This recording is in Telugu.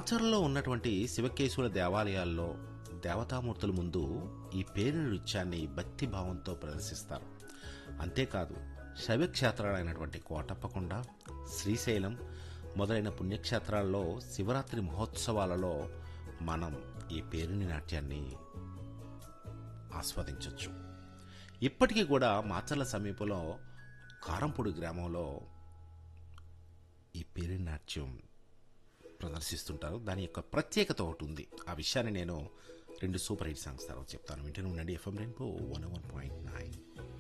మాచర్లో ఉన్నటువంటి శివకేశవుల దేవాలయాల్లో దేవతామూర్తుల ముందు ఈ పేరు నృత్యాన్ని భక్తి భావంతో ప్రదర్శిస్తారు అంతేకాదు శైవక్షేత్రాలైనటువంటి కోటప్పకొండ శ్రీశైలం మొదలైన పుణ్యక్షేత్రాల్లో శివరాత్రి మహోత్సవాలలో మనం ఈ పేరుని నాట్యాన్ని ఆస్వాదించవచ్చు ఇప్పటికీ కూడా మాచర్ల సమీపంలో కారంపూడి గ్రామంలో ఈ పేరు నాట్యం ప్రదర్శిస్తుంటారు దాని యొక్క ప్రత్యేకత ఒకటి ఉంది ఆ విషయాన్ని నేను రెండు సూపర్ హిట్ సాంగ్స్ తర్వాత చెప్తాను వింటూనే ఉండండి FM rainbow one one point nine